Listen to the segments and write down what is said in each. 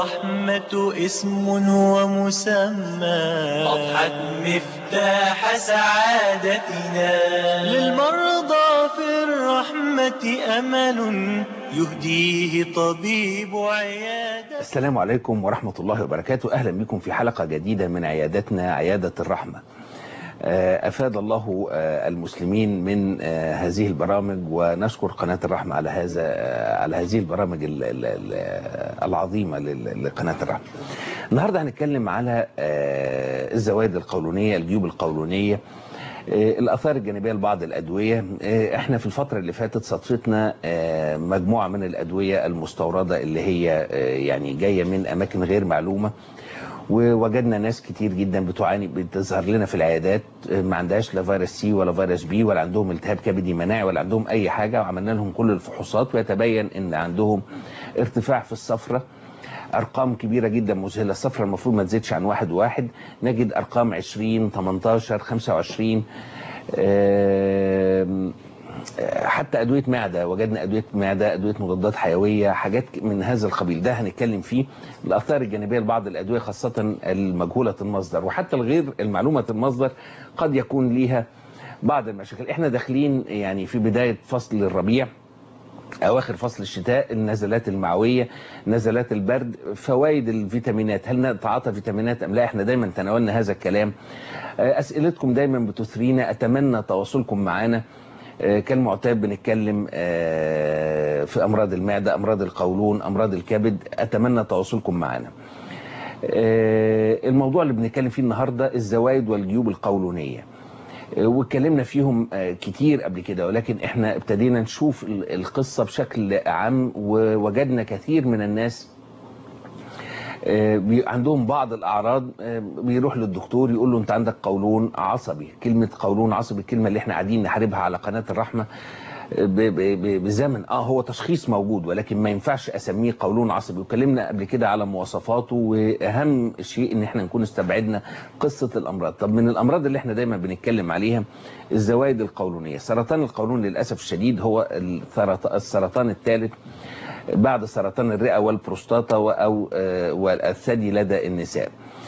الرحمة اسم ومسمى أضحت مفتاح سعادتنا للمرضى في الرحمة أمل يهديه طبيب عيادة السلام عليكم ورحمة الله وبركاته أهلا بكم في حلقة جديدة من عيادتنا عيادة الرحمة أفاد الله المسلمين من هذه البرامج ونشكر قناة الرحمة على هذا على هذه البرامج العظيمة لقناة الرحمة النهاردة هنتكلم على الزوائد القولونية الجيوب القولونية الآثار الجانبية لبعض الأدوية احنا في الفترة اللي فاتت صدفتنا مجموعة من الأدوية المستوردة اللي هي يعني جاية من أماكن غير معلومة ووجدنا ناس كتير جدا بتعاني بتظهر لنا في العيادات ما عندهاش لا فيروس سي ولا فيروس بي ولا عندهم التهاب كبدي مناعي ولا عندهم اي حاجه وعملنا لهم كل الفحوصات ويتبين ان عندهم ارتفاع في الصفرة ارقام كبيره جدا مذهله الصفرة المفروض ما تزيدش عن واحد واحد نجد ارقام 20 18 25 حتى ادويه معده وجدنا ادويه معده ادويه مضادات حيويه حاجات من هذا القبيل ده هنتكلم فيه الاثار الجانبيه لبعض الادويه خاصه المجهوله المصدر وحتى الغير المعلومه المصدر قد يكون ليها بعض المشاكل احنا داخلين يعني في بدايه فصل الربيع اواخر فصل الشتاء النزلات المعويه نزلات البرد فوائد الفيتامينات هل نتعاطى فيتامينات ام لا احنا دايما تناولنا هذا الكلام اسئلتكم دايما بتثرينا اتمنى تواصلكم معنا كالمعتاد بنتكلم في امراض المعده امراض القولون امراض الكبد اتمنى تواصلكم معنا الموضوع اللي بنتكلم فيه النهارده الزوائد والجيوب القولونيه واتكلمنا فيهم كتير قبل كده ولكن احنا ابتدينا نشوف القصة بشكل عام ووجدنا كثير من الناس عندهم بعض الأعراض بيروح للدكتور يقول له أنت عندك قولون عصبي كلمة قولون عصبي الكلمة اللي احنا قاعدين نحاربها على قناة الرحمة بزمن اه هو تشخيص موجود ولكن ما ينفعش اسميه قولون عصبي وكلمنا قبل كده على مواصفاته واهم شيء ان احنا نكون استبعدنا قصة الامراض طب من الامراض اللي احنا دايما بنتكلم عليها الزوائد القولونية سرطان القولون للأسف الشديد هو السرطان الثالث بعد سرطان الرئة والبروستاتا او والثدي لدى النساء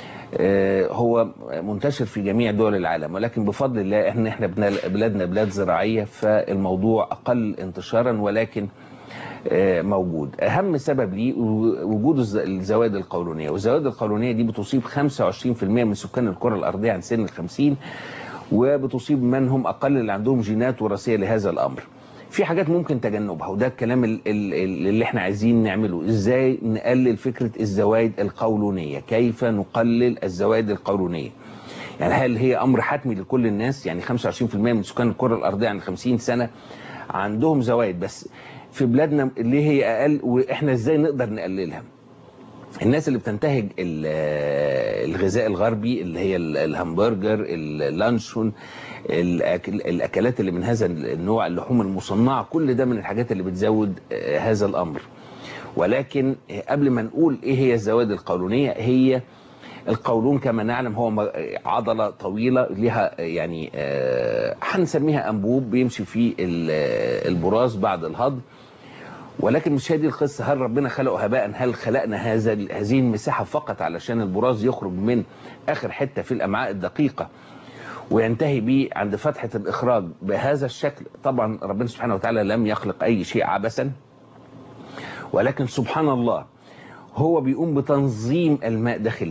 هو منتشر في جميع دول العالم ولكن بفضل الله احنا احنا بلادنا بلاد زراعيه فالموضوع اقل انتشارا ولكن موجود اهم سبب ليه وجود الزوائد القولونيه والزوائد القولونيه دي بتصيب 25% من سكان الكره الارضيه عن سن ال 50 وبتصيب من هم اقل اللي عندهم جينات وراثيه لهذا الامر في حاجات ممكن تجنبها وده الكلام اللي احنا عايزين نعمله ازاي نقلل فكرة الزوائد القولونية كيف نقلل الزوائد القولونية يعني هل هي امر حتمي لكل الناس يعني 25% من سكان الكرة الارضية عن 50 سنة عندهم زوائد بس في بلادنا اللي هي اقل واحنا ازاي نقدر نقللها الناس اللي بتنتهج الغذاء الغربي اللي هي الهمبرجر اللانشون الاكلات اللي من هذا النوع اللحوم المصنعه كل ده من الحاجات اللي بتزود هذا الامر ولكن قبل ما نقول ايه هي الزوائد القولونيه هي القولون كما نعلم هو عضلة طويلة لها يعني هنسميها أنبوب بيمشي فيه البراز بعد الهضم ولكن مش هي دي القصة هل ربنا خلقه هباء هل خلقنا هذا هذه المساحة فقط علشان البراز يخرج من آخر حتة في الأمعاء الدقيقة وينتهي بيه عند فتحة الإخراج بهذا الشكل طبعا ربنا سبحانه وتعالى لم يخلق أي شيء عبثا ولكن سبحان الله هو بيقوم بتنظيم الماء داخل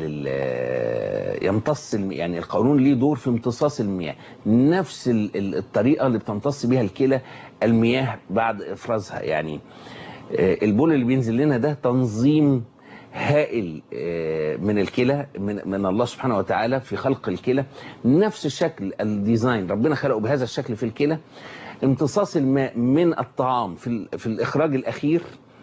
يمتص يعني القولون ليه دور في امتصاص المياه نفس الطريقة اللي بتمتص بيها الكلى المياه بعد افرازها يعني البول اللي بينزل لنا ده تنظيم هائل من الكلى من, من الله سبحانه وتعالى في خلق الكلى نفس الشكل الديزاين ربنا خلقه بهذا الشكل في الكلى امتصاص الماء من الطعام في, في الإخراج الأخير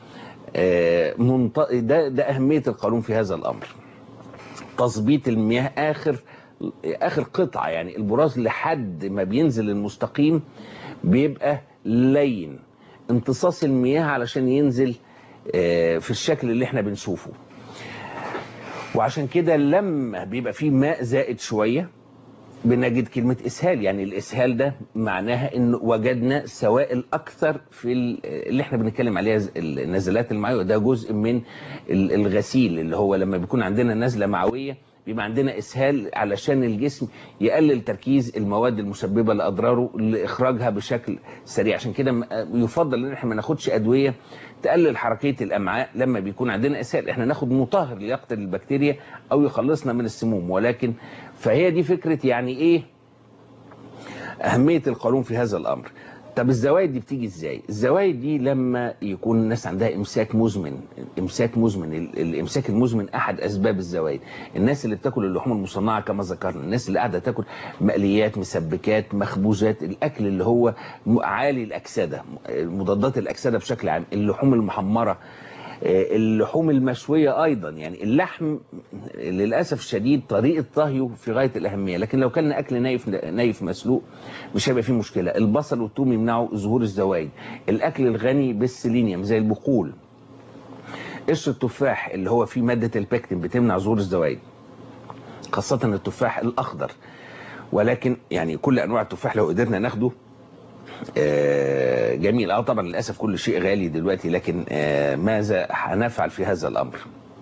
ده, ده أهمية القانون في هذا الأمر تظبيط المياه آخر آخر قطعة يعني البراز لحد ما بينزل المستقيم بيبقى لين امتصاص المياه علشان ينزل في الشكل اللي احنا بنشوفه وعشان كده لما بيبقى فيه ماء زائد شوية بنجد كلمة إسهال يعني الإسهال ده معناها إن وجدنا سوائل أكثر في ال- اللي احنا بنتكلم عليها ز- النزلات المعوية ده جزء من ال- الغسيل اللي هو لما بيكون عندنا نزلة معوية بيبقى عندنا إسهال علشان الجسم يقلل تركيز المواد المسببة لأضراره لإخراجها بشكل سريع عشان كده م- يفضل إن احنا ما ناخدش أدوية تقلل حركية الأمعاء لما بيكون عندنا إسهال احنا ناخد مطهر ليقتل البكتيريا أو يخلصنا من السموم ولكن فهي دي فكرة يعني ايه اهمية القانون في هذا الامر طب الزوايد دي بتيجي ازاي الزوايد دي لما يكون الناس عندها امساك مزمن امساك مزمن ال- الامساك المزمن احد اسباب الزوايد الناس اللي بتاكل اللحوم المصنعه كما ذكرنا الناس اللي قاعده تاكل مقليات مسبكات مخبوزات الاكل اللي هو م- عالي الاكسده مضادات الاكسده بشكل عام اللحوم المحمره آه، اللحوم المشوية أيضا يعني اللحم للأسف الشديد طريقة طهيه في غاية الأهمية لكن لو كان أكل نايف نايف مسلوق مش هيبقى فيه مشكلة البصل والثوم يمنعوا ظهور الزوايد الأكل الغني بالسيلينيوم زي البقول قشر التفاح اللي هو فيه مادة البكتين بتمنع ظهور الزوايد خاصة التفاح الأخضر ولكن يعني كل أنواع التفاح لو قدرنا ناخده آه، جميل اه طبعا للاسف كل شيء غالي دلوقتي لكن آه، ماذا هنفعل في هذا الامر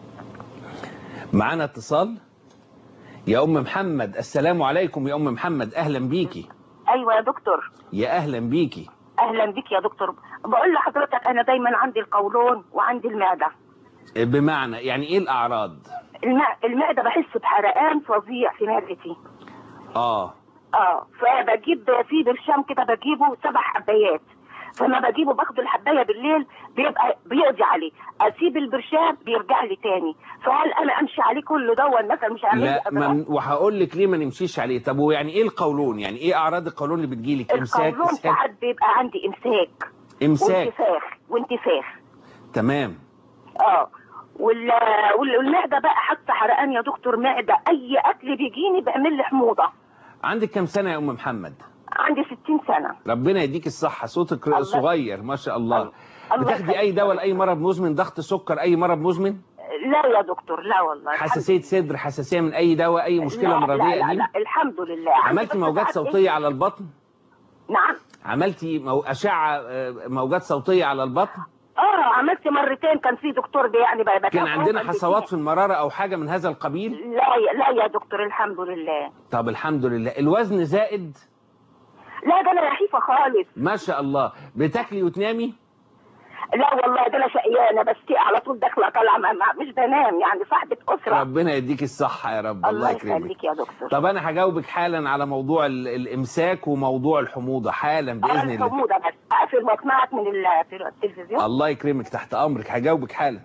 معانا اتصال يا ام محمد السلام عليكم يا ام محمد اهلا بيكي ايوه يا دكتور يا اهلا بيكي اهلا بك يا دكتور بقول لحضرتك انا دايما عندي القولون وعندي المعده آه، بمعنى يعني ايه الاعراض المع... المعده بحس بحرقان فظيع في معدتي اه اه فبجيب في برشام كده بجيبه سبع حبايات فما بجيبه باخد الحبايه بالليل بيبقى بيقضي عليه اسيب البرشام بيرجع لي تاني فهل انا امشي عليه كله دون مثلا مش هعمل لي لا أضرار؟ من وهقول لك ليه ما نمشيش عليه طب ويعني ايه القولون يعني ايه اعراض القولون اللي بتجيلك امساك القولون اسهال ساعات بيبقى عندي امساك امساك وانتفاخ وانتفاخ تمام اه وال... وال- والمعده بقى حتى حرقان يا دكتور معده اي اكل بيجيني بيعمل لي حموضه عندك كام سنه يا ام محمد عندي 60 سنه ربنا يديك الصحة صوتك الله- صغير ما شاء الله الله بتاخدي يخليك أي يا دواء رب. لأي مرض مزمن ضغط سكر أي مرض مزمن لا يا دكتور لا والله الحمد حساسية صدر حساسية من أي دواء أي لله. مشكلة لا مرضية لا, لا, قديمة لا الحمد لله عندي عملتي بس موجات ساعات صوتية إيه؟ على البطن نعم عملتي مو... أشعة آه، موجات صوتية على البطن اه عملت مرتين كان في دكتور بي- يعني ب- كان بتابعه، عندنا كان حصوات في بيديني- المرارة أو حاجة من هذا القبيل لا يا- لا يا دكتور الحمد لله طب الحمد لله الوزن زائد لا ده انا نحيفه خالص ما شاء الله بتاكلي وتنامي لا والله ده انا شقيانه بس على طول داخله طالعه ما- ما- مش بنام يعني صاحبه اسره ربنا يديك الصحة يا رب الله الله يكرمك يخليك يا دكتور طب أنا هجاوبك حالا على موضوع ال- الإمساك وموضوع الحموضة حالا بإذن الله الحموضه بس اقفل واسمعك من ال- في التلفزيون الله يكرمك تحت امرك هجاوبك حالا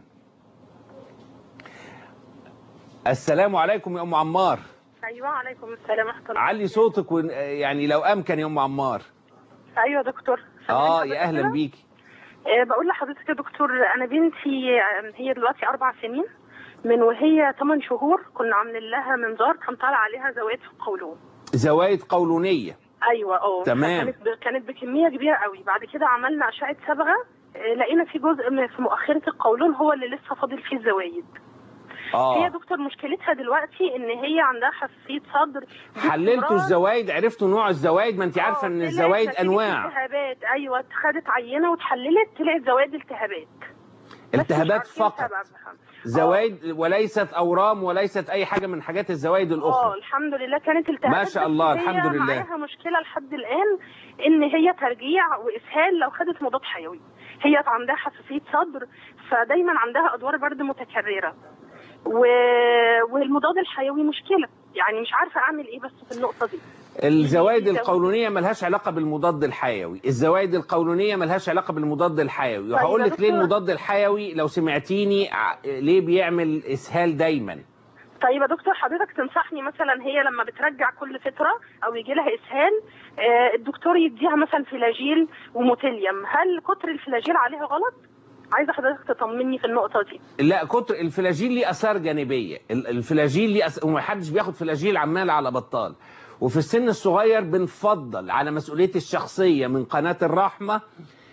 السلام عليكم يا ام عمار ايوه عليكم السلام ورحمه الله علي صوتك ون... يعني لو امكن يا ام عمار ايوه يا دكتور اه سامعني يا اهلا حضرتك؟ بيكي آه، بقول لحضرتك يا دكتور انا بنتي آه، هي دلوقتي اربع سنين من وهي 8 شهور كنا عاملين لها منظار كان طالع عليها زوايد في القولون زوايد قولونيه ايوه اه تمام. كانت ب... كانت بكميه كبيره قوي بعد كده عملنا اشعه صبغه آه، لقينا في جزء من في مؤخره القولون هو اللي لسه فاضل فيه الزوايد هي اه دكتور مشكلتها دلوقتي ان هي عندها حساسيه صدر حللتوا باستمرار. الزوايد عرفتوا نوع الزوايد ما انت عارفه آه، ان طلعت الزوايد نتيجة انواع التهابات ايوه خدت عينه واتحللت طلعت زوايد التهابات بس مش التهابات عارفين فقط سببها. زوايد وليست اورام وليست اي حاجه من حاجات الزوايد اه الاخرى الحمد لله كانت التهابات ما شاء بس الله، هي الحمد لله. معاها مشكله لحد الان ان هي ترجيع واسهال لو خدت مضاد حيوي هي عندها حساسيه صدر فدايما عندها ادوار برد متكرره و... والمضاد الحيوي مشكله يعني مش عارفه اعمل ايه بس في النقطه دي الزوايد زوايد. القولونيه ملهاش علاقه بالمضاد الحيوي الزوايد القولونيه ملهاش علاقه بالمضاد الحيوي طيب وهقول يا لك ليه دكتور. المضاد الحيوي لو سمعتيني ع- ليه بيعمل اسهال دايما طيب يا دكتور حضرتك تنصحني مثلا هي لما بترجع كل فتره او يجي لها اسهال آه، الدكتور يديها مثلا فلاجيل وموتيليوم هل كتر الفلاجيل عليها غلط؟ عايزه حضرتك تطمني في النقطه دي لا كتر الفلاجيل ليه اثار جانبيه ال- الفلاجيل ليه أس... ومحدش بياخد فلاجيل عمال على بطال وفي السن الصغير بنفضل على مسؤوليتي الشخصيه من قناه الرحمه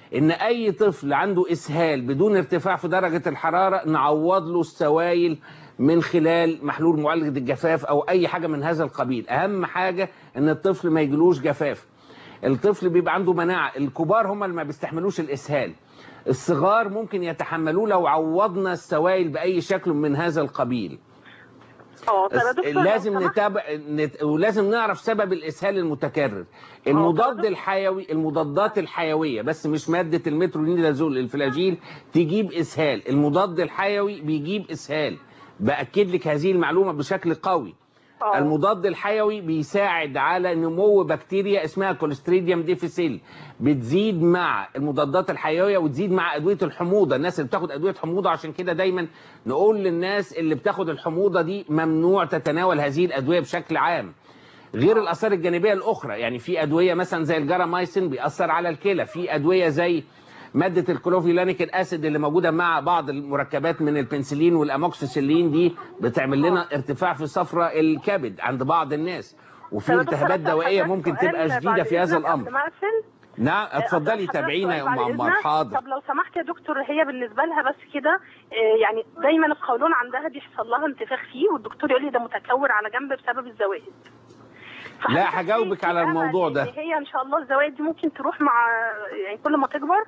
ان اي طفل عنده اسهال بدون ارتفاع في درجه الحراره نعوض له السوائل من خلال محلول معالجه الجفاف او اي حاجه من هذا القبيل اهم حاجه ان الطفل ما يجيلوش جفاف الطفل بيبقى عنده مناعه الكبار هم اللي ما بيستحملوش الاسهال الصغار ممكن يتحملوه لو عوضنا السوائل باي شكل من هذا القبيل اه طب يا دكتور لو لازم سمحت- نتابع نت... ولازم نعرف سبب الاسهال المتكرر المضاد الحيوي المضادات الحيويه بس مش ماده المترونيدازول الفلاجيل تجيب اسهال المضاد الحيوي بيجيب اسهال باكد لك هذه المعلومه بشكل قوي آه. المضاد الحيوي بيساعد على نمو بكتيريا اسمها كوليستريديوم ديفيسيل بتزيد مع المضادات الحيويه وتزيد مع ادويه الحموضه الناس اللي بتاخد ادويه حموضه عشان كده دايما نقول للناس اللي بتاخد الحموضه دي ممنوع تتناول هذه الادويه بشكل عام غير الاثار الجانبيه الاخرى يعني في ادويه مثلا زي الجرامايسين بيأثر على الكلى في ادويه زي ماده الكلوفيلانيك الاسيد اللي موجوده مع بعض المركبات من البنسلين والاموكسيسيلين دي بتعمل لنا ارتفاع في صفرة الكبد عند بعض الناس وفي طب يا دكتور التهابات أسأل دوائيه حضرتك ممكن سؤال تبقى بعد شديده في هذا إذنك قبل الامر ما أقفل؟ نعم اتفضلي أسأل تابعينا يا حضرتك ام سؤال بعد عمار إذنك؟ حاضر طب لو سمحت يا دكتور هي بالنسبه لها بس كده آه، يعني دايما القولون عندها بيحصل لها انتفاخ فيه والدكتور يقول لي ده متكور على جنب بسبب الزوائد فحضرتك لا هجاوبك في على أمل الموضوع إن ده هي ان شاء الله الزوائد دي ممكن تروح مع يعني كل ما تكبر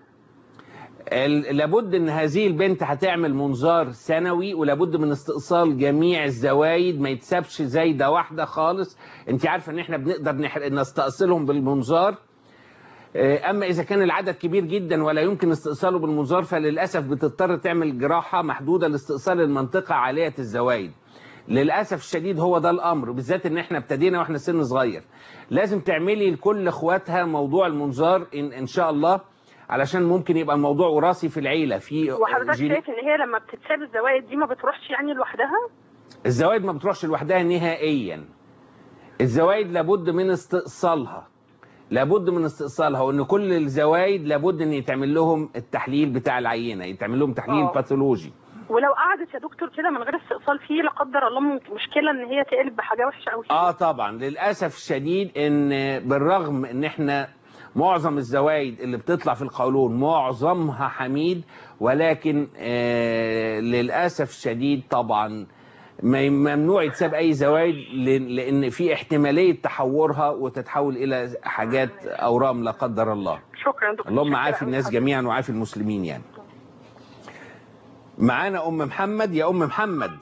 ال- لابد ان هذه البنت هتعمل منظار سنوي ولابد من استئصال جميع الزوايد ما يتسابش زايده واحده خالص انت عارفه ان احنا بنقدر نح- نستأصلهم بالمنظار آه، اما اذا كان العدد كبير جدا ولا يمكن استئصاله بالمنظار فللاسف بتضطر تعمل جراحه محدوده لاستئصال المنطقه عاليه الزوايد للاسف الشديد هو ده الامر بالذات ان احنا ابتدينا واحنا سن صغير لازم تعملي لكل اخواتها موضوع المنظار ان, إن شاء الله علشان ممكن يبقى الموضوع وراثي في العيله في وحضرتك جين- شايف ان هي لما بتتساب الزوائد دي ما بتروحش يعني لوحدها الزوايد ما بتروحش لوحدها نهائيا الزوايد لابد من استئصالها لابد من استئصالها وان كل الزوايد لابد ان يتعمل لهم التحليل بتاع العينه يتعمل لهم تحليل آه. باثولوجي ولو قعدت يا دكتور كده من غير استئصال فيه لا قدر الله ممكن مشكله ان هي تقلب بحاجه وحشه قوي اه طبعا للاسف الشديد ان بالرغم ان احنا معظم الزوايد اللي بتطلع في القولون معظمها حميد ولكن آه للاسف الشديد طبعا ما- ممنوع يتساب اي زوايد ل- لان في احتماليه تحورها وتتحول الى حاجات اورام لا قدر الله شكرا يا دكتور اللهم شكرا عافي أوي الناس حضرتك. جميعا وعافي المسلمين يعني معانا ام محمد يا ام محمد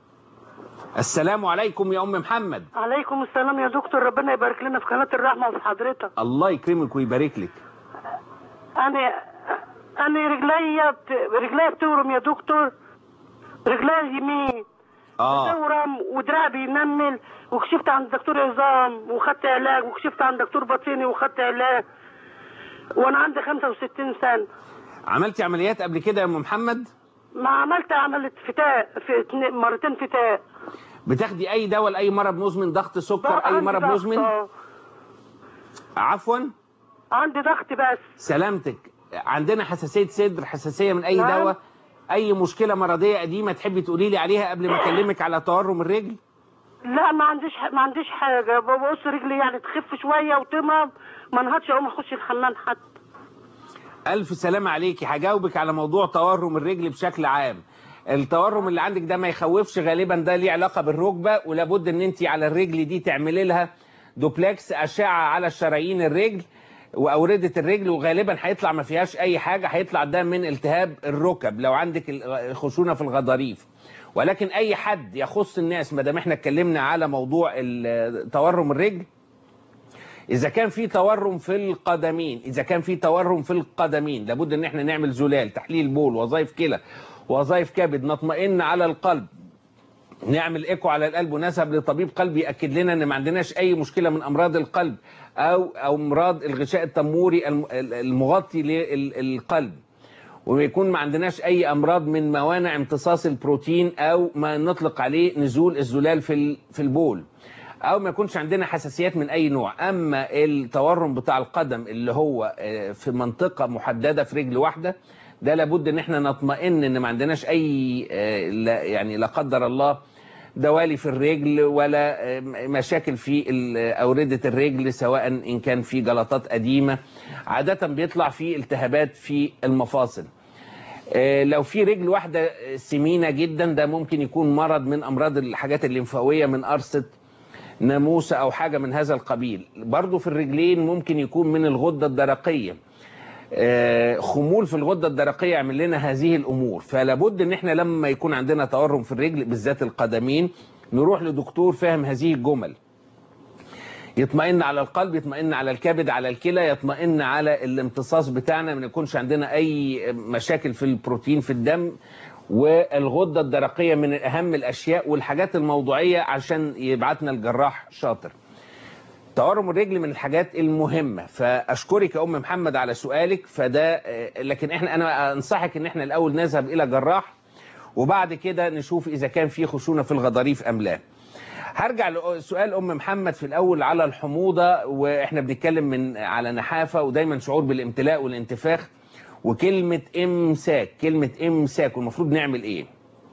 السلام عليكم يا ام محمد عليكم السلام يا دكتور ربنا يبارك لنا في قناة الرحمة وفي حضرتك الله يكرمك ويبارك لك أنا أنا رجليا بت... رجليا بتورم يا دكتور رجليا اليمين اه بتورم ودراعي بينمل وكشفت عند دكتور عظام وخدت علاج وكشفت عند دكتور باطني وخدت علاج وأنا عندي 65 سنة عملتي عمليات قبل كده يا ام محمد ما عملت عملت فتاء في اتنين- مرتين فتاء بتاخدي اي دواء لاي مرض مزمن ضغط سكر بقى اي عندي مرض ضغط، مزمن آه. عفوا عندي ضغط بس سلامتك عندنا حساسيه صدر حساسيه من اي نعم. دواء اي مشكله مرضيه قديمه تحبي تقولي لي عليها قبل ما اكلمك على تورم الرجل لا ما عنديش ما عنديش حاجة ببص رجلي يعني تخف شوية وتمرض ما انهضش اقوم اخش الحمام حتى الف سلامه عليكي هجاوبك على موضوع تورم الرجل بشكل عام التورم اللي عندك ده ما يخوفش غالبا ده ليه علاقه بالركبه ولابد ان انت على الرجل دي تعملي لها دوبلكس اشعه على شرايين الرجل واورده الرجل وغالبا هيطلع ما فيهاش اي حاجه هيطلع ده من التهاب الركب لو عندك الخشونه في الغضاريف ولكن اي حد يخص الناس ما دام احنا اتكلمنا على موضوع ال- تورم الرجل اذا كان في تورم في القدمين اذا كان في تورم في القدمين لابد ان احنا نعمل زلال تحليل بول وظائف كلى وظائف كبد نطمئن على القلب نعمل ايكو على القلب ونذهب لطبيب قلب ياكد لنا ان ما عندناش اي مشكله من امراض القلب او او امراض الغشاء التموري الم- المغطي للقلب ويكون ما عندناش اي امراض من موانع امتصاص البروتين او ما نطلق عليه نزول الزلال في ال- في البول او ما يكونش عندنا حساسيات من اي نوع اما التورم بتاع القدم اللي هو آه، في منطقه محدده في رجل واحده ده لابد ان احنا نطمئن ان ما عندناش اي آه، لا- يعني لا قدر الله دوالي في الرجل ولا آه، مشاكل في ال- أوردة الرجل سواء إن كان في جلطات قديمة عادة بيطلع في التهابات في المفاصل آه، لو في رجل واحدة سمينة جدا ده ممكن يكون مرض من أمراض الحاجات الليمفاوية من قرصة ناموسة أو حاجة من هذا القبيل برضو في الرجلين ممكن يكون من الغدة الدرقية آه، خمول في الغدة الدرقية يعمل لنا هذه الأمور فلابد إن إحنا لما يكون عندنا تورم في الرجل بالذات القدمين نروح لدكتور فاهم هذه الجمل يطمئن على القلب يطمئن على الكبد على الكلى يطمئن على الامتصاص بتاعنا ما يكونش عندنا اي مشاكل في البروتين في الدم والغده الدرقيه من اهم الاشياء والحاجات الموضوعيه عشان يبعتنا الجراح شاطر تورم الرجل من الحاجات المهمه فاشكرك يا ام محمد على سؤالك فده آه، لكن احنا انا انصحك ان احنا الاول نذهب الى جراح وبعد كده نشوف اذا كان في خشونه في الغضاريف ام لا هرجع لسؤال ام محمد في الاول على الحموضه واحنا بنتكلم من على نحافه ودايما شعور بالامتلاء والانتفاخ وكلمه امساك كلمه امساك والمفروض نعمل ايه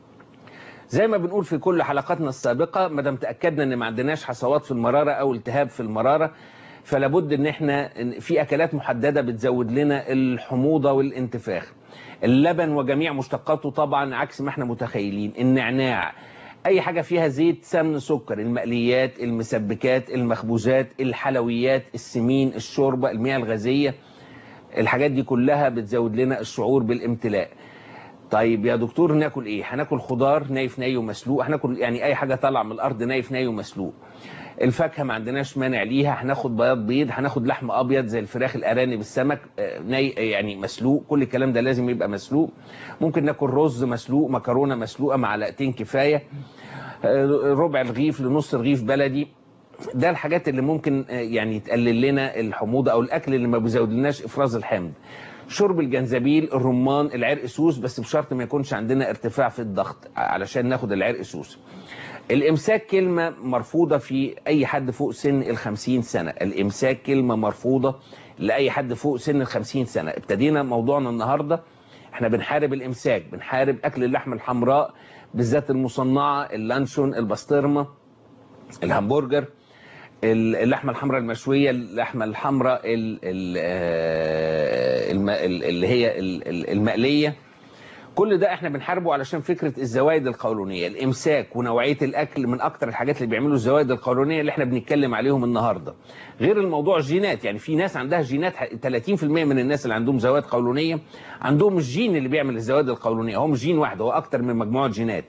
زي ما بنقول في كل حلقاتنا السابقه ما دام تاكدنا ان ما عندناش حصوات في المراره او التهاب في المراره فلابد ان احنا في اكلات محدده بتزود لنا الحموضه والانتفاخ اللبن وجميع مشتقاته طبعا عكس ما احنا متخيلين النعناع اي حاجه فيها زيت سمن سكر المقليات المسبكات المخبوزات الحلويات السمين الشوربه المياه الغازيه الحاجات دي كلها بتزود لنا الشعور بالامتلاء طيب يا دكتور ناكل ايه هناكل خضار نايف ني ومسلوق هناكل يعني اي حاجه طالعه من الارض نايف ني ومسلوق الفاكهه ما عندناش مانع ليها هناخد بياض بيض هناخد لحم ابيض زي الفراخ الارانب السمك آه، ني يعني مسلوق كل الكلام ده لازم يبقى مسلوق ممكن ناكل رز مسلوق مكرونه مسلوقه معلقتين كفايه آه، ربع رغيف لنص رغيف بلدي ده الحاجات اللي ممكن آه، يعني تقلل لنا الحموضه او الاكل اللي ما بيزودلناش افراز الحمض شرب الجنزبيل الرمان العرق سوس بس بشرط ما يكونش عندنا ارتفاع في الضغط علشان ناخد العرق سوس الامساك كلمه مرفوضه في اي حد فوق سن ال 50 سنه الامساك كلمه مرفوضه لاي حد فوق سن ال 50 سنه ابتدينا موضوعنا النهارده احنا بنحارب الامساك بنحارب اكل اللحم الحمراء بالذات المصنعه اللانشون البسطرمه الهمبرجر ال- اللحمه الحمراء المشويه اللحمه الحمراء ال- ال- آه، الم- ال- اللي هي ال- ال- المقليه كل ده احنا بنحاربه علشان فكره الزوائد القولونيه الامساك ونوعيه الاكل من اكتر الحاجات اللي بيعملوا الزوائد القولونيه اللي احنا بنتكلم عليهم النهارده غير الموضوع جينات يعني في ناس عندها جينات ح- 30% من الناس اللي عندهم زوائد قولونيه عندهم الجين اللي بيعمل الزوائد القولونيه هو مش جين واحد هو اكتر من مجموعه جينات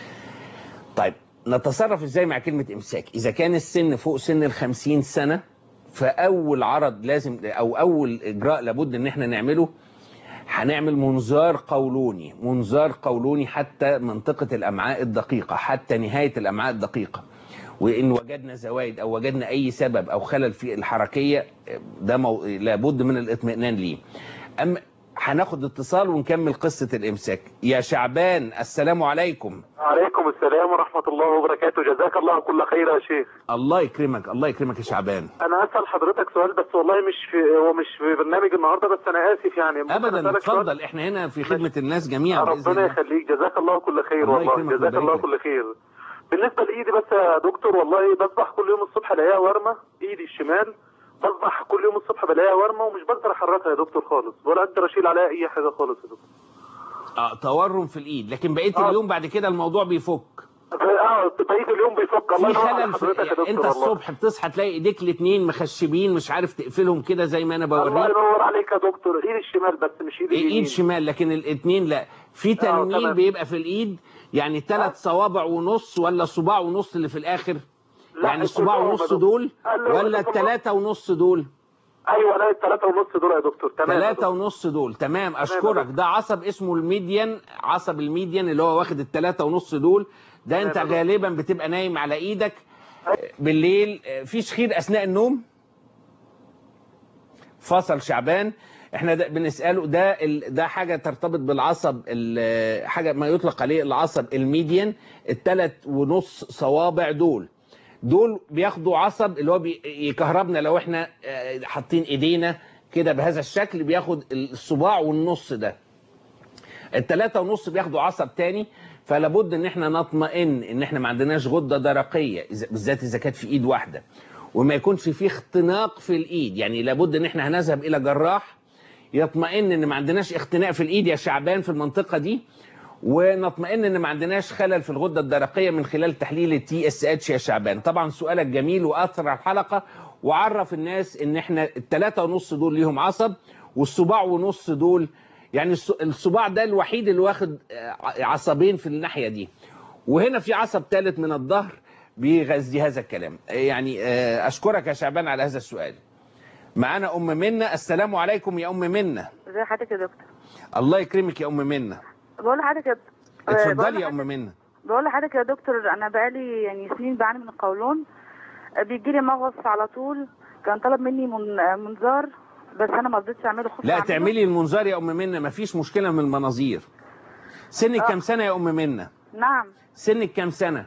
طيب نتصرف ازاي مع كلمة امساك اذا كان السن فوق سن ال 50 سنة فاول عرض لازم او اول اجراء لابد ان احنا نعمله هنعمل منظار قولوني منظار قولوني حتى منطقة الامعاء الدقيقة حتى نهاية الامعاء الدقيقة وان وجدنا زوايد او وجدنا اي سبب او خلل في الحركية ده مو... لابد من الاطمئنان ليه اما هناخد اتصال ونكمل قصة الامساك يا شعبان السلام عليكم عليكم السلام ورحمة الله وبركاته جزاك الله كل خير يا شيخ الله يكرمك الله يكرمك يا شعبان أنا أسأل حضرتك سؤال بس والله مش في هو مش في برنامج النهاردة بس أنا آسف يعني ممكن ابدا أسألك سؤال؟ اتفضل احنا هنا في خدمه الناس جميعا بإذن ربنا الله. يخليك جزاك الله كل خير الله والله يكرمك جزاك الله ويبارك كل خير بالنسبة لإيدي بس يا دكتور والله بصبح كل يوم الصبح الاقيها ورمة إيدي الشمال بصبح كل يوم الصبح بلاقيها ورمة ومش بقدر أحركها يا دكتور خالص ولا أقدر أشيل عليها أي حاجة خالص يا دكتور اه تورم في الايد لكن بقيه آه. اليوم بعد كده الموضوع بيفك اه بقية اليوم بيفك الله في ينور على خلل في حضرتك يا دكتور انت والله. الصبح بتصحى تلاقي ايديك الاثنين مخشبين مش عارف تقفلهم كده زي ما انا الله بوريك ينور عليك يا دكتور ايد الشمال بس مش ايد اليمين ايد شمال لكن الاثنين لا في تنميل تمام. بيبقى في الايد يعني ثلاث صوابع ونص ولا صباع ونص اللي في الاخر لا، يعني الصباع كلهم يا ونص دكتور. دول قال له ولا يا دكتور. الثلاثه ونص دول ايوه لا الثلاثة ونص دول يا دكتور تمام يا ثلاثة دكتور. ونص دول تمام يا اشكرك دكتور. ده عصب اسمه الميديان عصب الميديان اللي هو واخد الثلاثة ونص دول ده انت يا دكتور. غالبا بتبقى نايم على ايدك بالليل في شخير اثناء النوم فصل شعبان احنا ده بنساله ده ال... ده حاجه ترتبط بالعصب ال... حاجه ما يطلق عليه العصب الميديان الثلاث ونص صوابع دول دول بياخدوا عصب اللي هو بي... يكهربنا لو احنا آه، حاطين ايدينا كده بهذا الشكل بياخد الصباع والنص ده التلاتة ونص بياخدوا عصب تاني فلا بد ان احنا نطمئن ان احنا ما عندناش غده درقيه إذا- بالذات اذا كانت في ايد واحده وما يكونش في اختناق في الايد يعني لابد ان احنا هنذهب الى جراح يطمئن ان ما عندناش اختناق في الايد يا شعبان في المنطقه دي ونطمئن ان ما عندناش خلل في الغده الدرقيه من خلال تحليل التي اس اتش يا شعبان طبعا سؤالك جميل واثر على الحلقه وعرف الناس ان احنا الثلاثه ونص دول ليهم عصب والصباع ونص دول يعني الص- الصباع ده الوحيد اللي واخد آه، عصبين في الناحيه دي وهنا في عصب ثالث من الظهر بيغذي هذا الكلام يعني آه، اشكرك يا شعبان على هذا السؤال معانا ام منى السلام عليكم يا ام منى ازي حضرتك يا دكتور الله يكرمك يا ام منى بقول لحضرتك يا آه، اتفضلي بقول يا ام لحضرتك- منى بقول لحضرتك يا دكتور انا بقالي يعني سنين بعاني من القولون بيجي لي مغص على طول كان طلب مني من آه، منظار بس انا ما رضيتش اعمله خفت لا أعمله. تعملي المنظار يا ام منى مفيش مشكله من المناظير سنك آه. كام سنه يا ام منى نعم سنك كام سنه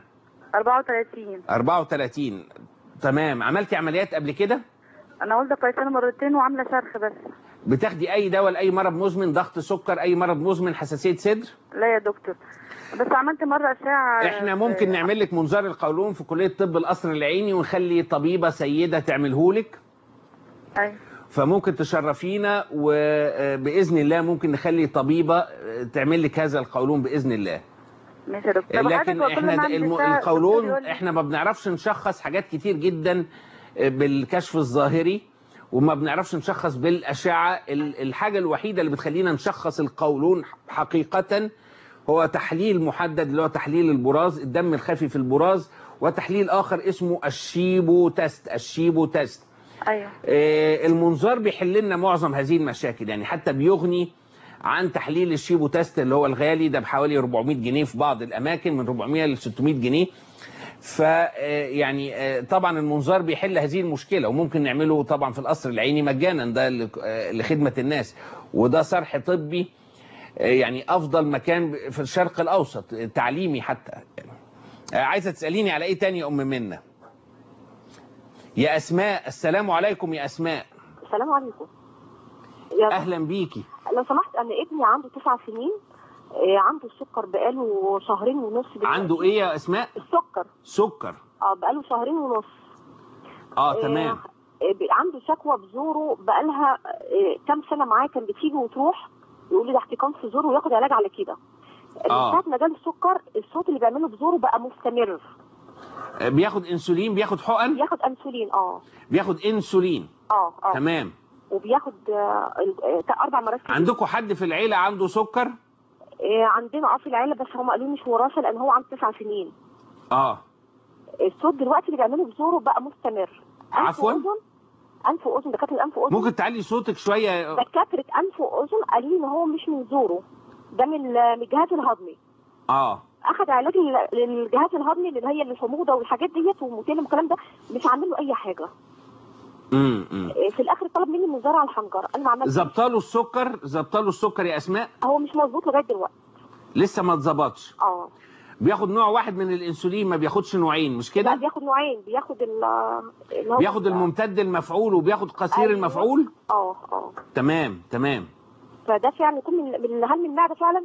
34 34 تمام عملتي عمليات قبل كده انا والده قيصري مرتين وعامله شرخ بس بتاخدي اي دواء لاي مرض مزمن ضغط سكر اي مرض مزمن حساسيه صدر لا يا دكتور بس عملت مره اشعه احنا ممكن في- نعمل لك منظار القولون في كليه طب القصر العيني ونخلي طبيبه سيده تعمله لك ايوه فممكن تشرفينا وباذن الله ممكن نخلي طبيبه تعمل لك هذا القولون باذن الله ماشي يا دكتور طب حضرتك لكن هو كل احنا ما د- أعمل الم- أشعة القولون الدكتور يقول لي- احنا ما بنعرفش نشخص حاجات كتير جدا بالكشف الظاهري وما بنعرفش نشخص بالاشعه ال- الحاجه الوحيده اللي بتخلينا نشخص القولون حقيقه هو تحليل محدد اللي هو تحليل البراز الدم الخفي في البراز وتحليل اخر اسمه الشيبو تيست الشيبو تيست ايوه آه، المنظار بيحل لنا معظم هذه المشاكل يعني حتى بيغني عن تحليل الشيبو تيست اللي هو الغالي ده بحوالي 400 جنيه في بعض الاماكن من 400 ل 600 جنيه ف آه، يعني آه، طبعا المنظار بيحل هذه المشكله وممكن نعمله طبعا في القصر العيني مجانا ده ل- آه، لخدمه الناس وده صرح طبي آه، يعني افضل مكان في الشرق الاوسط آه، تعليمي حتى آه، عايزه تساليني على ايه تاني يا ام منى يا اسماء السلام عليكم يا اسماء السلام عليكم يا اهلا بيكي لو سمحت انا ابني عنده تسع سنين آه، عنده السكر بقاله شهرين ونص دلوقتي. عنده ايه يا اسماء السكر سكر اه بقاله شهرين ونص اه تمام آه، آه، عنده شكوى بزوره بقالها آه، كام سنه معاه كان بتيجي وتروح يقول لي ده احتقان في زوره وياخد علاج على كده آه. من ساعه ما جاله السكر الصوت اللي بيعمله بزوره بقى مستمر آه، بياخد انسولين بياخد حقن بياخد انسولين اه بياخد انسولين اه اه تمام وبياخد آه، ال- آه، اربع مرات في اليوم. عندكم حد في العيله عنده سكر آه، عندنا اه في العيله بس هم قالوا لي مش وراثه لان هو عنده تسع سنين اه الصوت دلوقتي اللي بيعمله بزوره بقى مستمر أنف عفواً؟ وأذن أنف وأذن دكاترة الأنف وأذن ممكن تعلي صوتك شويه دكاترة أنف وأذن قالوا لي إن هو مش من زوره ده من من الجهاز الهضمي اه أخد علاج لل- للجهاز الهضمي اللي هي الحموضة والحاجات ديت وموتيلم والكلام ده مش عامل له أي حاجة امم أمم. إيه، في الآخر طلب مني منظار على الحنجرة أنا ما عملتش ظبطاله السكر ظبطاله السكر يا اسماء هو مش مظبوط لغاية دلوقتي لسه ما اتظبطش اه بياخد نوع واحد من الانسولين ما بياخدش نوعين مش لا كده بياخد نوعين بياخد ال اللي هو بياخد الممتد المفعول وبياخد قصير أيوة. المفعول اه اه تمام تمام فده فعلا يكون من من هل من المعدة فعلا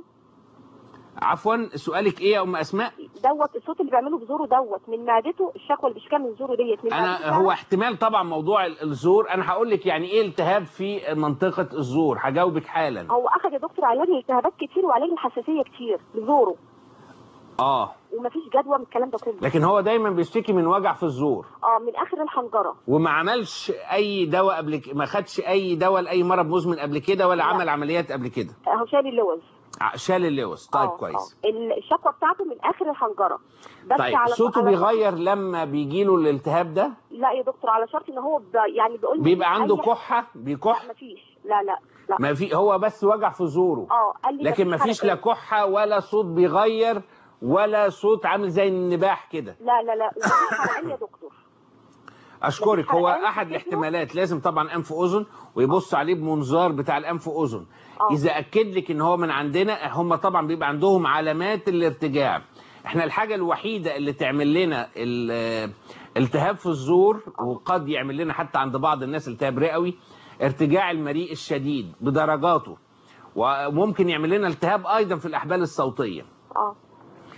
عفوا سؤالك ايه يا ام اسماء دوت الصوت اللي بيعمله بزوره دوت من معدته الشكوى اللي بيشكى من زوره ديت من معدته انا هو احتمال طبعا موضوع ال- الزور انا هقول لك يعني ايه التهاب في منطقه الزور هجاوبك حالا هو اخذ يا دكتور علاج الالتهابات كتير وعلاج الحساسيه كتير بزوره اه ومفيش جدوى من الكلام ده كله لكن هو دايما بيشتكي من وجع في الزور اه من اخر الحنجره وما عملش اي دواء قبل ك... ما خدش اي دواء لاي مرض مزمن قبل كده ولا لا. عمل عمليات قبل كده اهو شال اللوز ع- شال اللوز طيب آه، كويس آه. ال- الشكوى بتاعته من اخر الحنجره بس طيب على صوته على- بيغير لما بيجي له الالتهاب ده لا يا دكتور على شرط ان هو ب... يعني بيقول لي بيبقى عنده أي- كحه بيكح لا مفيش لا لا لا ما في هو بس وجع في زوره اه قال لي لكن ما فيش لا حرقان. كحه ولا صوت بيغير ولا صوت عامل زي النباح كده لا لا لا ومفيش حرقان يا دكتور اشكرك مفيش هو حرقان في احد جسمه؟ الاحتمالات لازم طبعا انف واذن ويبص عليه بمنظار بتاع الانف واذن آه. اذا اكد لك ان هو من عندنا هم طبعا بيبقى عندهم علامات الارتجاع احنا الحاجه الوحيده اللي تعمل لنا ال- التهاب في الزور وقد يعمل لنا حتى عند بعض الناس التهاب رئوي ارتجاع المريء الشديد بدرجاته وممكن يعمل لنا التهاب ايضا في الاحبال الصوتيه اه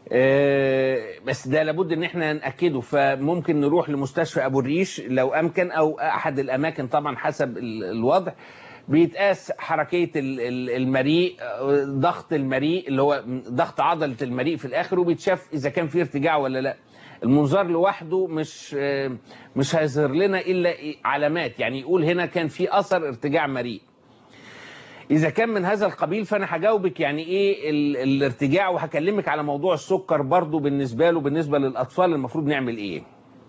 آه، بس ده لابد ان احنا ناكده فممكن نروح لمستشفى ابو الريش لو امكن او احد الاماكن طبعا حسب ال- الوضع بيتقاس حركيه ال- ال- المريء آه، ضغط المريء اللي هو ضغط عضله المريء في الاخر وبيتشاف اذا كان في ارتجاع ولا لا المنظار لوحده مش آه، مش هيظهر لنا الا علامات يعني يقول هنا كان في اثر ارتجاع مريء اذا كان من هذا القبيل فانا هجاوبك يعني ايه ال- الارتجاع وهكلمك على موضوع السكر برضو بالنسبه له بالنسبه للاطفال المفروض نعمل ايه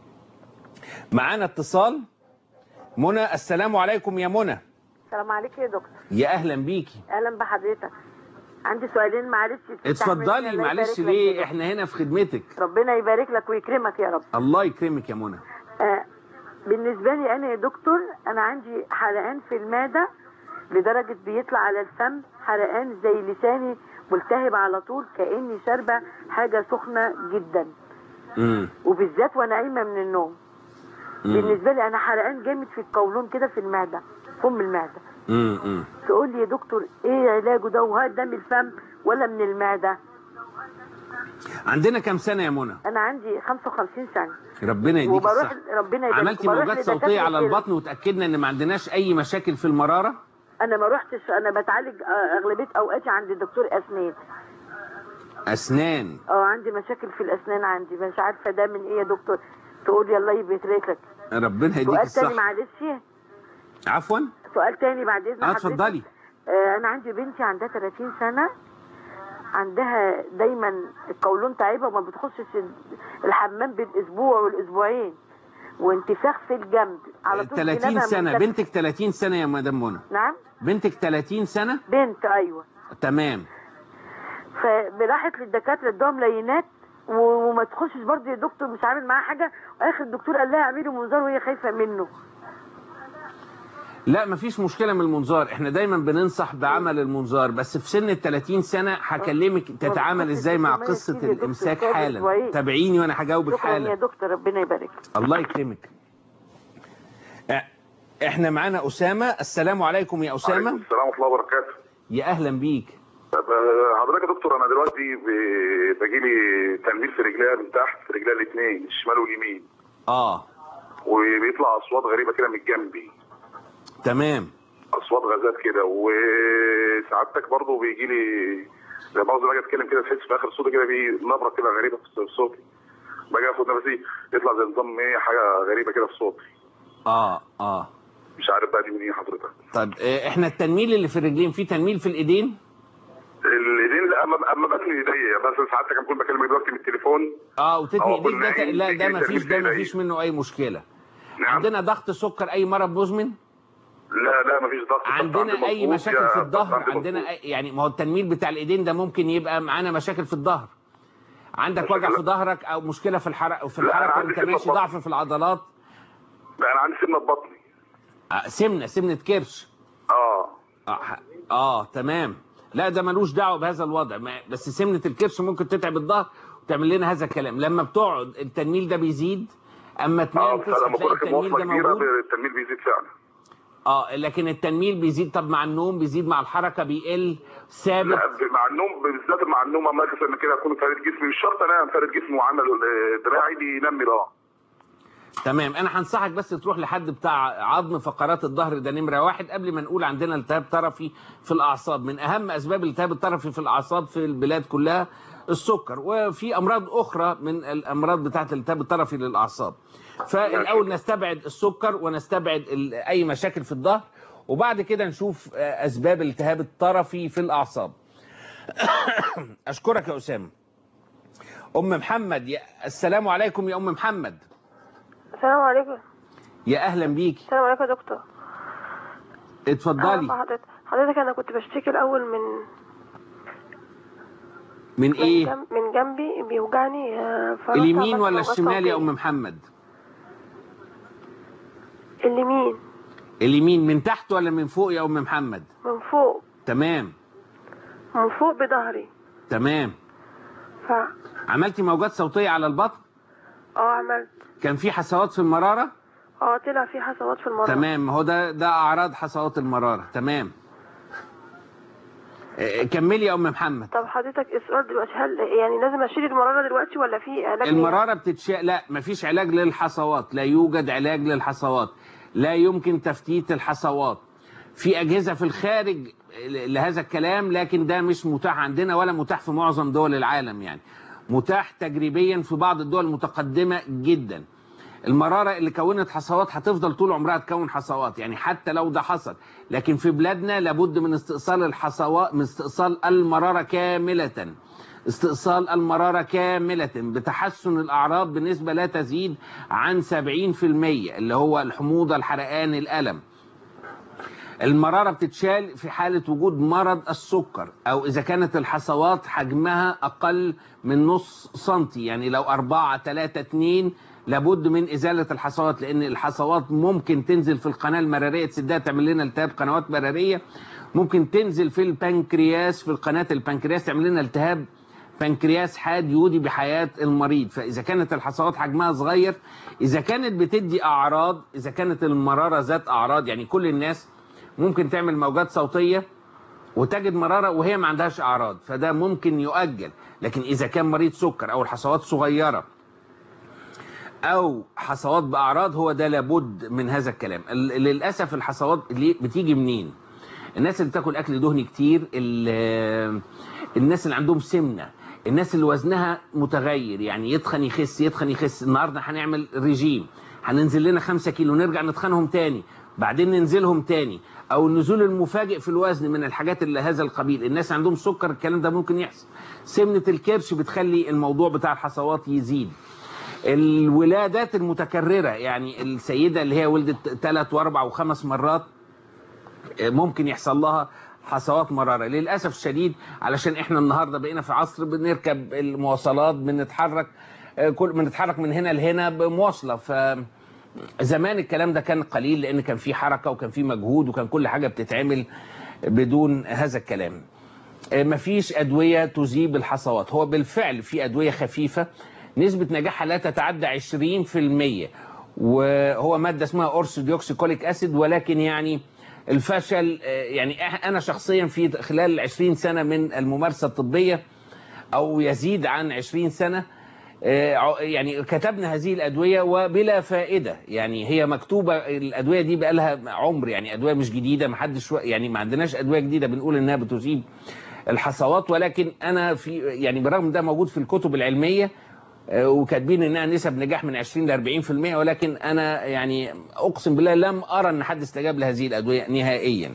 معانا اتصال منى السلام عليكم يا منى السلام عليكم يا دكتور يا اهلا بيكي اهلا بحضرتك عندي سؤالين معلش تستحملني، اتفضلي الله معلش يبارك لك ليه يا احنا هنا في خدمتك دكتور. ربنا يبارك لك ويكرمك يا رب الله يكرمك يا منى آه بالنسبه لي انا يا دكتور انا عندي حرقان في المعده لدرجه بيطلع على الفم حرقان زي لساني ملتهب على طول كاني شاربه حاجه سخنه جدا امم وبالذات وانا قايمه من النوم بالنسبه لي انا حرقان جامد في القولون كده في المعده فم المعده امم تقول لي يا دكتور ايه علاجه ده وهل ده من الفم ولا من المعده عندنا كام سنه يا منى انا عندي 55 سنه ربنا يديك وبروح الصحه ربنا يبارك عملتي وبروح موجات لدكاترة صوتيه على كده. البطن وتاكدنا ان ما عندناش اي مشاكل في المراره انا ما روحتش انا بتعالج آه، اغلبيه اوقاتي عند الدكتور اسنان اسنان اه عندي مشاكل في الاسنان عندي مش عارفه ده من ايه يا دكتور تقول لي الله يبارك لك ربنا يديك سؤال تاني الصحه معلش عفوا سؤال تاني بعد اذن اه حضرتك. اتفضلي آه انا عندي بنتي عندها 30 سنه عندها دايما القولون تعبه وما بتخشش ال- الحمام بالاسبوع والاسبوعين وانتفاخ في الجنب على طول 30 جنابها سنه منتفخ. بنتك 30 سنه يا مدام منى نعم بنتك 30 سنه بنت ايوه تمام فراحت للدكاتره ادوها ملينات و- وما تخشش برضه يا دكتور مش عامل معاها حاجه واخر الدكتور قال لها اعملي منظار وهي خايفه منه لا مفيش مشكله من المنظار احنا دايما بننصح بعمل المنظار بس في سن ال 30 سنه هكلمك تتعامل ازاي مع قصه الامساك حالا تابعيني وانا هجاوبك شكرا يا حالا دكتور ربنا يبارك الله يكرمك اه، احنا معانا اسامه السلام عليكم يا اسامه السلام ورحمه الله وبركاته يا اهلا بيك طب، آه، حضرتك يا دكتور انا دلوقتي ب- باجيلي تنميل في رجليا من تحت في رجليا الاثنين الشمال واليمين اه وبيطلع اصوات غريبه كده من جنبي تمام اصوات غازات كده وسعادتك برضه بيجي لي زي بعض ما اجي اتكلم كده تحس في اخر صوتي كده في نبره كده غريبه في صوتي باجي اخد نفسي يطلع زي نظام ايه حاجه غريبه كده في صوتي اه اه مش عارف بقى دي من ايه حضرتك طب اه، احنا التنميل اللي في الرجلين في تنميل في الايدين الايدين لا اما اما بتني ايديا بس ساعات كان بكون بكلمك دلوقتي من التليفون اه وتتني اه، ايديك ده كنا ت- لا ايه، ده في ما فيش ده تنميل ما في فيش منه اي مشكله نعم. عندنا ضغط سكر اي مرض مزمن لا لا مفيش ضغط عندنا اي مظبوط مشاكل يا في ضغط الظهر عندي عندنا مظبوط. أي يعني ما هو التنميل بتاع الايدين ده ممكن يبقى معانا مشاكل في الظهر عندك وجع في ظهرك او مشكله في الحركه في لا، أنا الحركه عندي وانت سمنة ماشي في ضعف في العضلات لا انا عندي سمنه في بطني آه، سمنه سمنه كرش اه اه, ح- آه تمام لا ده ملوش دعوه بهذا الوضع ما بس سمنه الكرش ممكن تتعب الظهر وتعمل لنا هذا الكلام لما بتقعد التنميل ده بيزيد اما اه تنام بس تصحى لما تلاقي كنت التنميل مواصله ده كبيره موجود التنميل بيزيد فعلا اه لكن التنميل بيزيد طب مع النوم بيزيد مع الحركه بيقل ثابت لا مع النوم بالذات مع النوم اما مثلا كده اكون فارد جسمي مش شرط انام فارد جسمي وعمل آه، دراعي بينمل اه تمام انا هنصحك بس تروح لحد بتاع عظم فقرات الظهر ده نمره واحد قبل ما نقول عندنا التهاب طرفي في الاعصاب من اهم اسباب الالتهاب الطرفي في الاعصاب في البلاد كلها السكر وفي امراض اخرى من الامراض بتاعه الالتهاب الطرفي للاعصاب فالاول نستبعد السكر ونستبعد ال- اي مشاكل في الظهر وبعد كده نشوف آه، اسباب الالتهاب الطرفي في الاعصاب اشكرك يا اسامه ام محمد يا السلام عليكم يا ام محمد السلام عليكم يا اهلا بيكي السلام عليكم يا دكتور اتفضلي أعرف حضرتك حضرتك انا كنت بشتكي الاول من من من, ايه جنب من جنبي بيوجعني آه، فرحت اليمين عملت ولا موجات الشمال يا صوتية. ام محمد اليمين اليمين من تحت ولا من فوق يا ام محمد من فوق تمام من فوق بظهري تمام ف عملتي موجات صوتيه على البطن اه عملت كان في حصوات في المراره اه طلع في حصوات في المرة تمام هو ده ده اعراض حصوات المراره تمام آه، كملي يا ام محمد طب حضرتك السؤال دلوقتي هل يعني لازم اشيل المراره دلوقتي ولا في علاج ليها؟ المرارة بتتشاء لا مفيش علاج للحصوات لا يوجد علاج للحصوات لا يمكن تفتيت الحصوات في أجهزة في الخارج لهذا الكلام لكن ده مش متاح عندنا ولا متاح في معظم دول العالم يعني متاح تجريبيا في بعض الدول المتقدمة جدا المرارة اللي كونت حصوات هتفضل طول عمرها تكون حصوات يعني حتى لو ده حصل لكن في بلادنا لابد من استئصال الحصوات من استئصال المرارة كاملة استئصال المرارة كاملة بتحسن الأعراض بنسبة لا تزيد عن 70% اللي هو الحموضة الحرقان الألم المرارة بتتشال في حالة وجود مرض السكر أو إذا كانت الحصوات حجمها أقل من نص سنتي يعني لو 4 3 2 لابد من إزالة الحصوات لأن الحصوات ممكن تنزل في القناة المرارية تسدها تعمل لنا التهاب قنوات مرارية ممكن تنزل في البنكرياس في القناة البنكرياس تعمل لنا التهاب بنكرياس حاد يودي بحياة المريض فإذا كانت الحصوات حجمها صغير إذا كانت بتدي أعراض إذا كانت المرارة ذات أعراض يعني كل الناس ممكن تعمل موجات صوتية وتجد مرارة وهي ما عندهاش أعراض فده ممكن يؤجل لكن إذا كان مريض سكر أو الحصوات صغيرة أو حصوات بأعراض هو ده لابد من هذا الكلام ال- للأسف الحصوات اللي بتيجي منين الناس اللي بتاكل أكل دهني كتير ال- الناس اللي عندهم سمنة الناس اللي وزنها متغير يعني يتخن يخس يتخن يخس النهارده هنعمل ريجيم هننزل لنا 5 كيلو نرجع نتخنهم تاني بعدين ننزلهم تاني او النزول المفاجئ في الوزن من الحاجات اللي هذا القبيل الناس عندهم سكر الكلام ده ممكن يحصل سمنة الكرش بتخلي الموضوع بتاع الحصوات يزيد الولادات المتكررة يعني السيدة اللي هي ولدت ثلاث واربع وخمس مرات ممكن يحصل لها حصوات مرارة للأسف الشديد علشان احنا النهاردة بقينا في عصر بنركب المواصلات بنتحرك آه، كل بنتحرك من هنا لهنا بمواصلة ف زمان الكلام ده كان قليل لان كان في حركة وكان في مجهود وكان كل حاجة بتتعمل بدون هذا الكلام آه، مفيش أدوية تذيب الحصوات هو بالفعل في أدوية خفيفة نسبة نجاحها لا تتعدى 20% وهو مادة اسمها أورسوديوكسيكوليك أسيد ولكن يعني الفشل آه، يعني إح- أنا شخصيا في خلال 20 سنة من الممارسة الطبية أو يزيد عن 20 سنة آه، ع- يعني كتبنا هذه الأدوية وبلا فائدة يعني هي مكتوبة الأدوية دي بقى لها عمر يعني أدوية مش جديدة ما حدش يعني ما عندناش أدوية جديدة بنقول إنها بتذيب الحصوات ولكن أنا في يعني برغم ده موجود في الكتب العلمية آه، وكاتبين انها نسب نجاح من 20 ل 40% ولكن انا يعني اقسم بالله لم ارى ان حد استجاب لهذه الادويه نهائيا.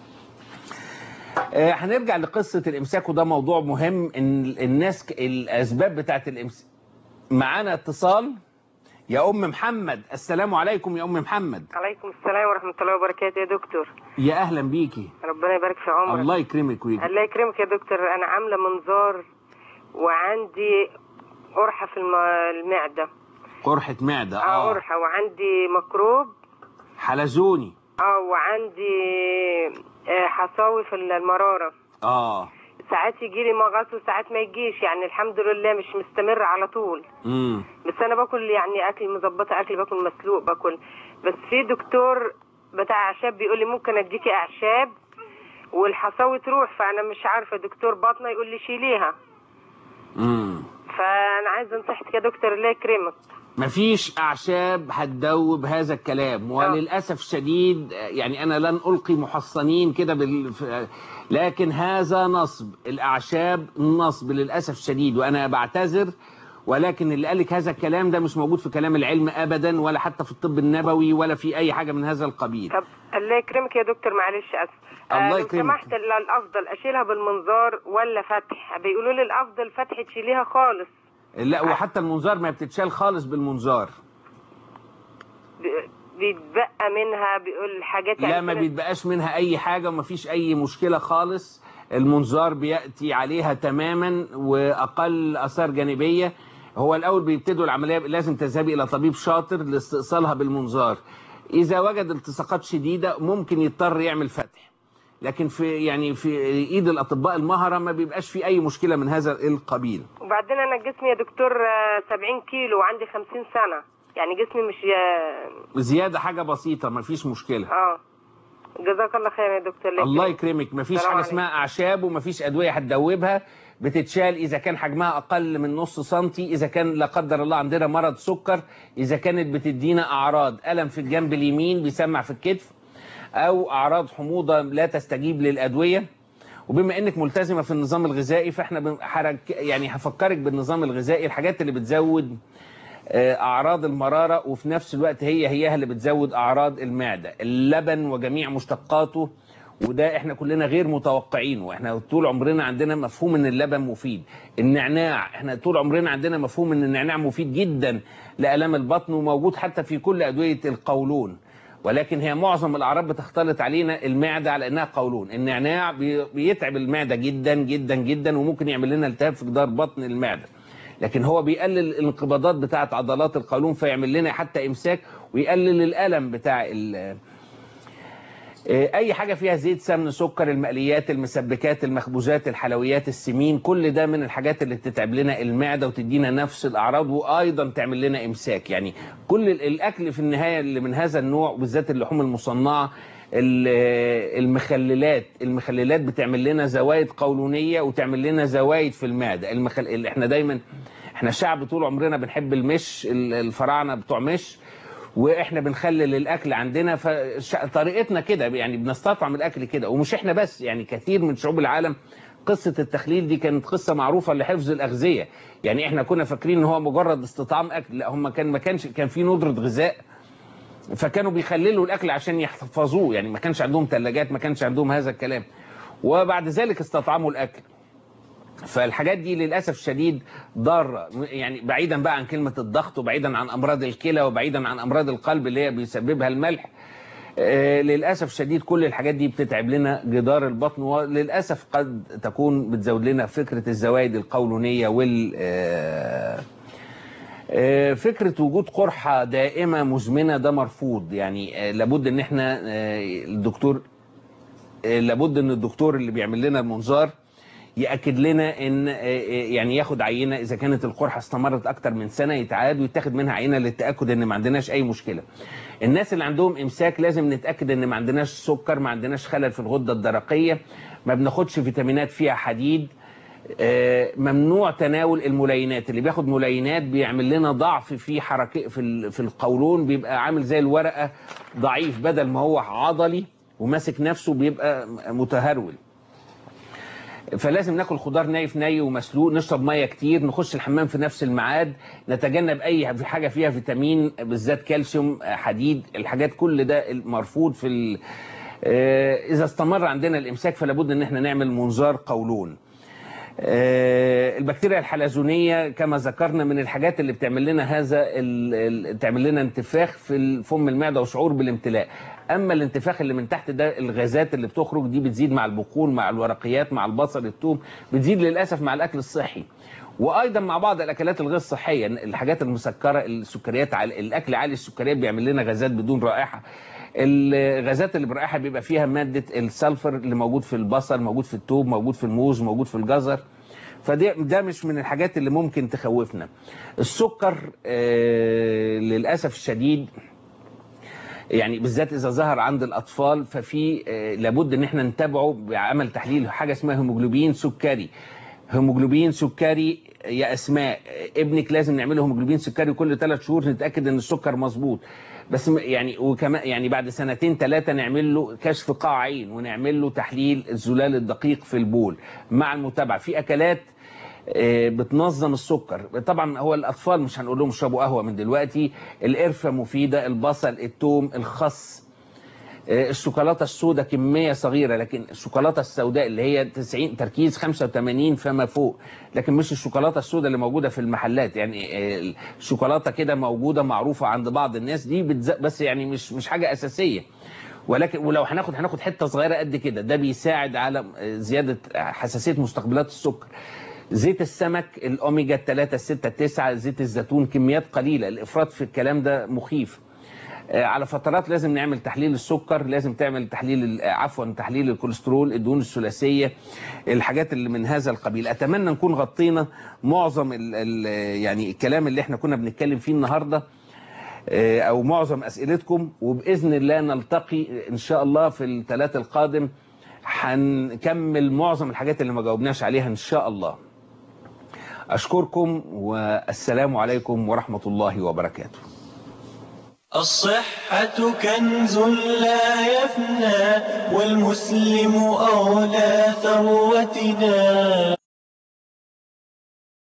آه، هنرجع لقصه الامساك وده موضوع مهم ان الناس ك- الاسباب بتاعت الامساك معانا اتصال يا ام محمد السلام عليكم يا ام محمد عليكم السلام ورحمة الله وبركاته يا دكتور يا اهلا بيكي ربنا يبارك في عمرك الله يكرمك ويجزيك الله يكرمك يا دكتور أنا عاملة منظار وعندي قرحة في الم- المعدة قرحه معده اه اه قرحة وعندي ميكروب حلزوني اه وعندي آه، حصاوي في المرارة اه ساعات يجي لي مغص وساعات ما يجيش يعني الحمد لله مش مستمر على طول امم بس انا باكل يعني اكل مظبطه اكل باكل مسلوق باكل بس في دكتور بتاع اعشاب بيقول لي ممكن اديكي اعشاب والحصاوي تروح فانا مش عارفه دكتور باطنه يقول لي شيليها امم فانا عايزه نصيحتك يا دكتور الله يكرمك مفيش اعشاب هتدوب هذا الكلام وللاسف الشديد يعني انا لن القي محصنين كده بال... ف- لكن هذا نصب الاعشاب نصب للاسف الشديد وانا بعتذر ولكن اللي قالك هذا الكلام ده مش موجود في كلام العلم ابدا ولا حتى في الطب النبوي ولا في اي حاجه من هذا القبيل طب الله يكرمك يا دكتور معلش اسف الله لو يكرمك. سمحت ال- الافضل اشيلها بالمنظار ولا فتح بيقولوا لي الافضل فتح تشيليها خالص لا وحتى المنظار ما بتتشال خالص بالمنظار ب- بيتبقى منها بيقول حاجات لا يعني ما كده- بيتبقاش منها اي حاجه وما فيش اي مشكله خالص المنظار بياتي عليها تماما واقل اثار جانبيه هو الاول بيبتدوا العمليه لازم تذهبي الى طبيب شاطر لاستئصالها بالمنظار اذا وجد التصاقات شديده ممكن يضطر يعمل فتح لكن في يعني في ايد الاطباء المهره ما بيبقاش في اي مشكله من هذا القبيل وبعدين انا جسمي يا دكتور آه، 70 كيلو وعندي 50 سنه يعني جسمي مش آه، زياده حاجه بسيطه ما فيش مشكله اه جزاك الله خير يا دكتور الله يكرمك مفيش السلام حاجه عليكم. اسمها اعشاب ومفيش ادويه هتدوبها بتتشال اذا كان حجمها اقل من نص سنتي اذا كان لا قدر الله عندنا مرض سكر اذا كانت بتدينا اعراض الم في الجنب اليمين بيسمع في الكتف او اعراض حموضه لا تستجيب للادويه وبما انك ملتزمه في النظام الغذائي فاحنا بن- حرك يعني هفكرك بالنظام الغذائي الحاجات اللي بتزود آه، اعراض المراره وفي نفس الوقت هي هيها اللي بتزود اعراض المعده اللبن وجميع مشتقاته وده احنا كلنا غير متوقعينه احنا طول عمرنا عندنا مفهوم ان اللبن مفيد النعناع احنا طول عمرنا عندنا مفهوم ان النعناع مفيد جدا لالام البطن وموجود حتى في كل ادويه القولون ولكن هي معظم الاعراض بتختلط علينا المعده على انها قولون النعناع بي- بيتعب المعده جدا جدا جدا وممكن يعمل لنا التهاب في جدار بطن المعده لكن هو بيقلل الانقباضات بتاعه عضلات القولون فيعمل لنا حتى امساك ويقلل الالم بتاع ال- آه، اي حاجه فيها زيت سمن سكر المقليات المسبكات المخبوزات الحلويات السمين كل ده من الحاجات اللي بتتعب لنا المعده وتدينا نفس الاعراض وايضا تعمل لنا امساك يعني كل ال- الاكل في النهايه اللي من هذا النوع وبالذات اللحوم المصنعه ال- المخللات المخللات بتعمل لنا زوايد قولونيه وتعمل لنا زوايد في المعده المخل... اللي احنا دايما احنا شعب طول عمرنا بنحب المش ال- الفراعنه بتوع مش واحنا بنخلل الاكل عندنا فطريقتنا كده يعني بنستطعم الاكل كده ومش احنا بس يعني كثير من شعوب العالم قصه التخليل دي كانت قصه معروفه لحفظ الاغذيه يعني احنا كنا فاكرين ان هو مجرد استطعام اكل لا هم كان ما كانش كان في ندره غذاء فكانوا بيخللوا الاكل عشان يحفظوه يعني ما كانش عندهم ثلاجات ما كانش عندهم هذا الكلام وبعد ذلك استطعموا الاكل فالحاجات دي للاسف الشديد ضاره يعني بعيدا بقى عن كلمه الضغط وبعيدا عن امراض الكلى وبعيدا عن امراض القلب اللي هي بيسببها الملح آه، للاسف الشديد كل الحاجات دي بتتعب لنا جدار البطن وللاسف قد تكون بتزود لنا فكره الزوائد القولونيه وال آه، آه، فكرة وجود قرحة دائمة مزمنة ده مرفوض يعني آه، لابد ان احنا آه، الدكتور آه، لابد ان الدكتور اللي بيعمل لنا المنظار ياكد لنا ان آه، آه، يعني ياخد عينه اذا كانت القرحه استمرت اكتر من سنه يتعاد ويتاخد منها عينه للتاكد ان ما عندناش اي مشكله. الناس اللي عندهم امساك لازم نتاكد ان ما عندناش سكر ما عندناش خلل في الغده الدرقيه ما بناخدش فيتامينات فيها حديد آه، ممنوع تناول الملينات اللي بياخد ملينات بيعمل لنا ضعف في حركه في ال- في القولون بيبقى عامل زي الورقه ضعيف بدل ما هو عضلي وماسك نفسه بيبقى متهرول فلازم ناكل خضار ناي في ني ومسلوق نشرب ميه كتير نخش الحمام في نفس الميعاد نتجنب اي في حاجه فيها فيتامين بالذات كالسيوم آه، حديد الحاجات كل ده مرفوض في ال... آه، اذا استمر عندنا الامساك فلا بد ان احنا نعمل منظار قولون آه، البكتيريا الحلزونيه كما ذكرنا من الحاجات اللي بتعمل لنا هذا ال... ال- تعمل لنا انتفاخ في فم المعده وشعور بالامتلاء اما الانتفاخ اللي من تحت ده الغازات اللي بتخرج دي بتزيد مع البقول مع الورقيات مع البصل الثوم بتزيد للاسف مع الاكل الصحي وايضا مع بعض الاكلات الغير صحيه الحاجات المسكره السكريات عال... الاكل عالي السكريات بيعمل لنا غازات بدون رائحه الغازات اللي برائحه بيبقى فيها ماده السلفر اللي موجود في البصل موجود في الثوم موجود في الموز موجود في الجزر فده ده مش من الحاجات اللي ممكن تخوفنا السكر آه للاسف الشديد يعني بالذات اذا ظهر عند الاطفال ففي آه، لابد ان احنا نتابعه بعمل تحليل حاجه اسمها هيموجلوبين سكري هيموجلوبين سكري يا اسماء آه، ابنك لازم نعمله هيموجلوبين سكري كل ثلاث شهور نتاكد ان السكر مظبوط بس م- يعني وكمان يعني بعد سنتين ثلاثه نعمل له كشف قاع عين ونعمل له تحليل الزلال الدقيق في البول مع المتابعه في اكلات آه، بتنظم السكر طبعا هو الاطفال مش هنقول لهم اشربوا قهوه من دلوقتي القرفه مفيده البصل الثوم الخس آه، الشوكولاته السوداء كميه صغيره لكن الشوكولاته السوداء اللي هي 90 تركيز 85 فما فوق لكن مش الشوكولاته السوداء اللي موجوده في المحلات يعني آه، الشوكولاته كده موجوده معروفه عند بعض الناس دي بتز- بس يعني مش مش حاجه اساسيه ولكن ولو هناخد هناخد حته صغيره قد كده ده بيساعد على آه، زياده حساسيه مستقبلات السكر زيت السمك الاوميجا 3 6 9 زيت الزيتون كميات قليله الافراط في الكلام ده مخيف آه، على فترات لازم نعمل تحليل السكر لازم تعمل تحليل ال- آه، عفوا تحليل الكوليسترول الدهون الثلاثيه الحاجات اللي من هذا القبيل اتمنى نكون غطينا معظم ال ال يعني الكلام اللي احنا كنا بنتكلم فيه النهارده آه، او معظم اسئلتكم وباذن الله نلتقي ان شاء الله في الثلاث القادم هنكمل معظم الحاجات اللي ما جاوبناش عليها ان شاء الله اشكركم والسلام عليكم ورحمه الله وبركاته الصحة كنز لا يفنى والمسلم أولى ثروتنا